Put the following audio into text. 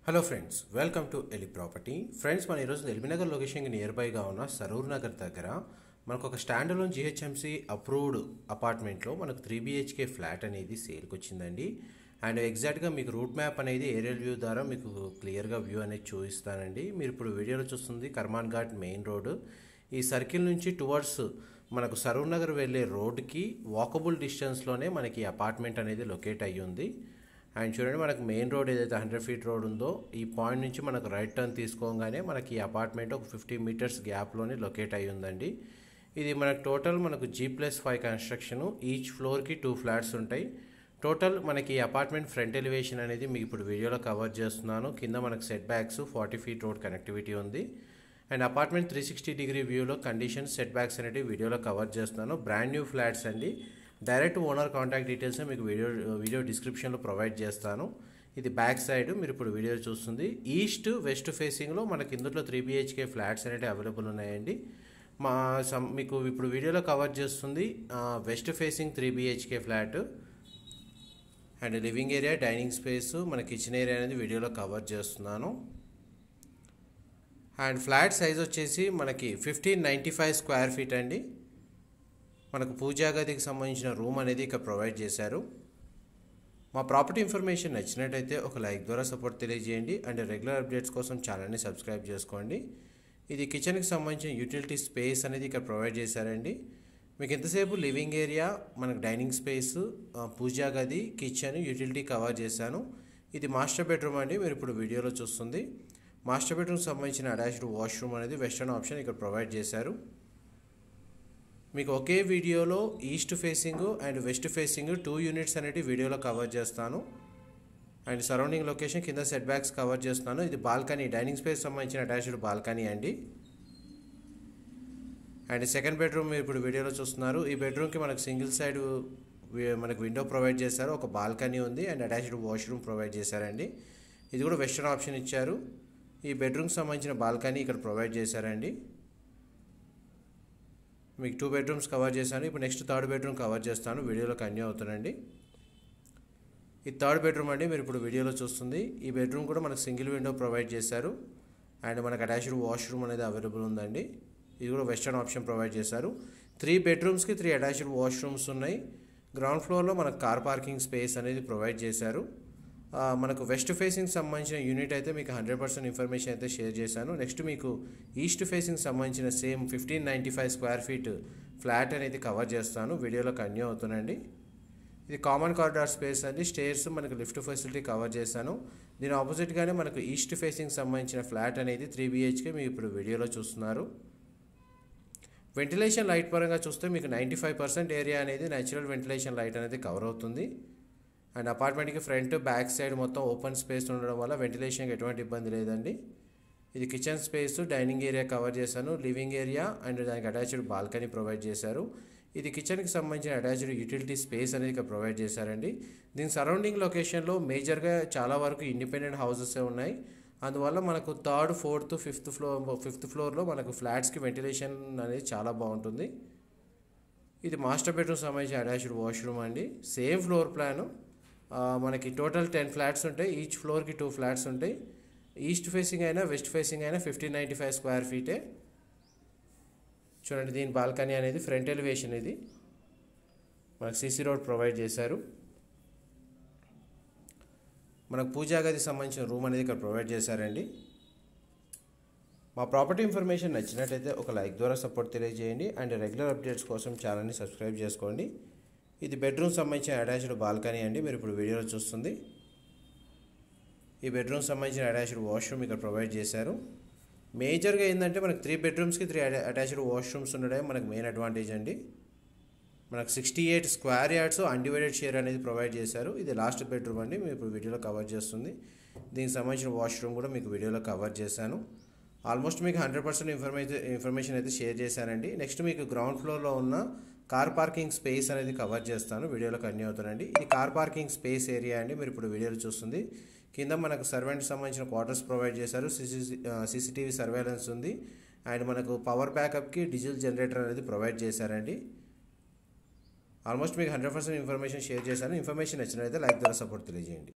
hello friends welcome to Eli property friends మన ఈరోజు ఎల్బీనగర్ లొకేషన్కి నియర్ బైగా ఉన్న సరూర్ నగర్ దగ్గర మనకు ఒక స్టాండ్ లోన్ జిహెచ్ఎంసీ అప్రూవ్డ్ అపార్ట్మెంట్లో మనకు త్రీ బిహెచ్కే ఫ్లాట్ అనేది సేల్కి వచ్చిందండి అండ్ ఎగ్జాక్ట్గా మీకు రూట్ మ్యాప్ అనేది ఏరియల్ వ్యూ ద్వారా మీకు క్లియర్గా వ్యూ అనేది చూపిస్తానండి మీరు ఇప్పుడు వీడియోలో చూస్తుంది కర్మాన్ ఘాట్ మెయిన్ రోడ్ ఈ సర్కిల్ నుంచి టువర్డ్స్ మనకు సరూర్ నగర్ వెళ్ళే రోడ్కి వాకబుల్ డిస్టెన్స్లోనే మనకి ఈ అపార్ట్మెంట్ అనేది లొకేట్ అయ్యి ఉంది అండ్ చూడండి మనకు మెయిన్ రోడ్ ఏదైతే హండ్రెడ్ ఫీట్ రోడ్ ఉందో ఈ పాయింట్ నుంచి మనకు రైట్ టర్న్ తీసుకోగానే మనకి ఈ అపార్ట్మెంట్ ఒక ఫిఫ్టీ మీటర్స్ గ్యాప్లోనే లొకేట్ అయి ఉందండి ఇది మనకు టోటల్ మనకు G plus five construction each ఫ్లోర్కి టూ ఫ్లాట్స్ ఉంటాయి టోటల్ మనకి ఈ అపార్ట్మెంట్ ఫ్రంట్ ఎలివేషన్ అనేది మీకు ఇప్పుడు వీడియోలో కవర్ చేస్తున్నాను కింద మనకు setbacks forty feet road connectivity ఉంది and apartment three sixty degree వ్యూలో కండిషన్స్ సెట్ బ్యాక్స్ అనేవి వీడియోలో కవర్ చేస్తున్నాను బ్రాండ్ న్యూ ఫ్లాట్స్ అండి డైరెక్ట్ ఓనర్ కాంటాక్ట్ డీటెయిల్స్ మీకు వీడియో వీడియో డిస్క్రిప్షన్లో ప్రొవైడ్ చేస్తాను ఇది బ్యాక్ సైడ్ మీరు ఇప్పుడు వీడియో చూస్తుంది ఈస్ట్ వెస్ట్ ఫేసింగ్లో మనకి ఇందులో త్రీ బిహెచ్కే ఫ్లాట్స్ అనేవి అవైలబుల్ ఉన్నాయండి మా సమ్ మీకు ఇప్పుడు వీడియోలో కవర్ చేస్తుంది west facing three BHK flat and living area dining space మన కిచెన్ ఏరియా అనేది వీడియోలో కవర్ చేస్తున్నాను అండ్ ఫ్లాట్ సైజ్ వచ్చేసి మనకి fifteen ninety five square feet అండి మనకు పూజా గదికి సంబంధించిన రూమ్ అనేది ఇక్కడ ప్రొవైడ్ చేశారు మా ప్రాపర్టీ ఇన్ఫర్మేషన్ నచ్చినట్టయితే ఒక లైక్ ద్వారా సపోర్ట్ తెలియజేయండి అండ్ రెగ్యులర్ అప్డేట్స్ కోసం ఛానల్ని సబ్స్క్రైబ్ చేసుకోండి ఇది కిచెన్కి సంబంధించిన యూటిలిటీ స్పేస్ అనేది ఇక్కడ ప్రొవైడ్ చేశారండి మీకు ఎంతసేపు లివింగ్ ఏరియా మనకు డైనింగ్ స్పేస్ పూజా గది కిచెన్ యూటిలిటీ కవర్ చేశాను ఇది మాస్టర్ బెడ్రూమ్ అండి మీరు ఇప్పుడు వీడియోలో చూస్తుంది మాస్టర్ బెడ్రూమ్ సంబంధించిన అటాచ్డ్ వాష్రూమ్ అనేది వెస్టర్న్ ఆప్షన్ ఇక్కడ ప్రొవైడ్ చేశారు మీకు ఒకే వీడియోలో east facing and west facing two units అనేవి వీడియోలో కవర్ చేస్తాను అండ్ సరౌండింగ్ లొకేషన్ కింద సెట్ బ్యాక్స్ కవర్ చేస్తున్నాను ఇది బాల్కనీ డైనింగ్ స్పేస్ సంబంధించిన అటాచ్డ్ బాల్కనీ అండి అండ్ సెకండ్ బెడ్రూమ్ మీరు ఇప్పుడు వీడియోలో చూస్తున్నారు ఈ బెడ్రూమ్కి మనకు సింగిల్ సైడ్ మనకు విండో ప్రొవైడ్ చేశారు ఒక బాల్కనీ ఉంది అండ్ అటాచ్డ్ వాష్రూమ్ ప్రొవైడ్ చేశారండి ఇది కూడా వెస్టర్న్ ఆప్షన్ ఇచ్చారు ఈ బెడ్రూమ్కి సంబంధించిన బాల్కనీ ఇక్కడ ప్రొవైడ్ చేశారండి మీకు టూ బెడ్రూమ్స్ కవర్ చేశాను ఇప్పుడు నెక్స్ట్ థర్డ్ బెడ్రూమ్ కవర్ చేస్తాను వీడియోలో కన్యూ అవుతానండి ఈ థర్డ్ బెడ్రూమ్ అండి మీరు ఇప్పుడు వీడియోలో చూస్తుంది ఈ బెడ్రూమ్ కూడా మనకు సింగిల్ విండో ప్రొవైడ్ చేశారు అండ్ మనకు అటాచ్డ్ వాష్రూమ్ అనేది అవైలబుల్ ఉందండి ఇది కూడా వెస్టర్న్ ఆప్షన్ ప్రొవైడ్ చేశారు త్రీ బెడ్రూమ్స్కి త్రీ అటాచ్డ్ వాష్రూమ్స్ ఉన్నాయి గ్రౌండ్ ఫ్లోర్లో మనకు కార్ పార్కింగ్ స్పేస్ అనేది ప్రొవైడ్ చేశారు మనకు వెస్ట్ ఫేసింగ్ సంబంధించిన యూనిట్ అయితే మీకు హండ్రెడ్ పర్సెంట్ ఇన్ఫర్మేషన్ అయితే షేర్ చేశాను నెక్స్ట్ మీకు ఈస్ట్ ఫేసింగ్ సంబంధించిన same fifteen ninety five square feet flat అనేది కవర్ చేస్తాను వీడియోలో కన్యూ అవుతుందండి ఇది కామన్ కారిడార్ స్పేస్ అండి స్టేర్స్ మనకు లిఫ్ట్ ఫెసిలిటీ కవర్ చేశాను దీని ఆపోజిట్గానే మనకు ఈస్ట్ ఫేసింగ్ సంబంధించిన ఫ్లాట్ అనేది త్రీ బిహెచ్కే మీకు ఇప్పుడు వీడియోలో చూస్తున్నారు వెంటిలేషన్ లైట్ పరంగా చూస్తే మీకు నైంటీ ఫైవ్ పర్సెంట్ ఏరియా అనేది న్యాచురల్ వెంటిలేషన్ లైట్ అనేది కవర్ అవుతుంది అండ్ అపార్ట్మెంట్కి ఫ్రంట్ బ్యాక్ సైడ్ మొత్తం ఓపెన్ స్పేస్ ఉండడం వల్ల వెంటిలేషన్కి ఎటువంటి ఇబ్బంది లేదండి ఇది kitchen space dining area cover చేశాను లివింగ్ ఏరియా అండ్ దానికి అటాచ్డ్ బాల్కనీ ప్రొవైడ్ చేశారు ఇది కిచెన్కి సంబంధించిన అటాచ్డ్ యూటిలిటీ స్పేస్ అనేది ఇక్కడ ప్రొవైడ్ చేశారండి దీని సరౌండింగ్ లొకేషన్లో మేజర్గా చాలా వరకు ఇండిపెండెంట్ హౌసెస్ ఉన్నాయి అందువల్ల మనకు third fourth fifth floor fifth ఫ్లోర్లో మనకు ఫ్లాట్స్కి వెంటిలేషన్ అనేది చాలా బాగుంటుంది ఇది మాస్టర్ బెడ్రూమ్ సంబంధించిన అటాచ్డ్ వాష్రూమ్ అండి సేమ్ ఫ్లోర్ ప్లాను మనకి టోటల్ టెన్ ఫ్లాట్స్ ఉంటాయి ఈచ్ ఫ్లోర్కి టూ ఫ్లాట్స్ ఉంటాయి ఈస్ట్ ఫేసింగ్ అయినా వెస్ట్ ఫేసింగ్ అయినా ఫిఫ్టీన్ నైంటీ ఫైవ్ స్క్వేర్ ఫీటే చూడండి దీని బాల్కనీ అనేది ఫ్రంట్ ఎలివేషన్ ఇది మనకు సీసీ రోడ్ ప్రొవైడ్ చేశారు మనకు పూజా గది సంబంధించిన రూమ్ అనేది ఇక్కడ ప్రొవైడ్ చేశారండి మా ప్రాపర్టీ ఇన్ఫర్మేషన్ నచ్చినట్లయితే ఒక లైక్ ద్వారా సపోర్ట్ తెలియజేయండి అండ్ రెగ్యులర్ అప్డేట్స్ కోసం ఛానల్ని సబ్స్క్రైబ్ చేసుకోండి ఇది బెడ్రూమ్ సంబంధించిన అటాచ్డ్ బాల్కనీ అండి మీరు ఇప్పుడు వీడియోలో చూస్తుంది ఈ బెడ్రూమ్ సంబంధించిన అటాచ్డ్ వాష్రూమ్ ఇక్కడ ప్రొవైడ్ చేశారు మేజర్గా ఏంటంటే మనకు త్రీ బెడ్రూమ్స్కి త్రీ అటాచ్డ్ వాష్రూమ్స్ ఉండడం మనకు మెయిన్ అడ్వాంటేజ్ అండి మనకు sixty eight square yards undivided share అనేది ప్రొవైడ్ చేశారు ఇది లాస్ట్ బెడ్రూమ్ అండి మీరు ఇప్పుడు వీడియోలో కవర్ చేస్తుంది దీనికి సంబంధించిన వాష్రూమ్ కూడా మీకు వీడియోలో కవర్ చేశాను ఆల్మోస్ట్ మీకు హండ్రెడ్ పర్సెంట్ ఇన్ఫర్మేషన్ ఇన్ఫర్మేషన్ అయితే షేర్ చేశానండి నెక్స్ట్ మీకు గ్రౌండ్ ఫ్లోర్లో ఉన్న కార్ పార్కింగ్ స్పేస్ అనేది కవర్ చేస్తాను వీడియోలో కన్యూ అవుతానండి ఇది కార్ పార్కింగ్ స్పేస్ ఏరియా అండి మీరు ఇప్పుడు వీడియోలో చూస్తుంది కింద మనకు సర్వెంట్ సంబంధించిన క్వార్టర్స్ ప్రొవైడ్ చేశారు సీసీ సీసీటీవీ సర్వేలెన్స్ ఉంది అండ్ మనకు పవర్ బ్యాకప్కి డీజిల్ జనరేటర్ అనేది ప్రొవైడ్ చేశారండి ఆల్మోస్ట్ మీకు హండ్రెడ్ పర్సెంట్ ఇన్ఫర్మేషన్ షేర్ చేశాను ఇన్ఫర్మేషన్ నచ్చినట్లయితే లైక్ ద్వారా సపోర్ట్ తెలియజేయండి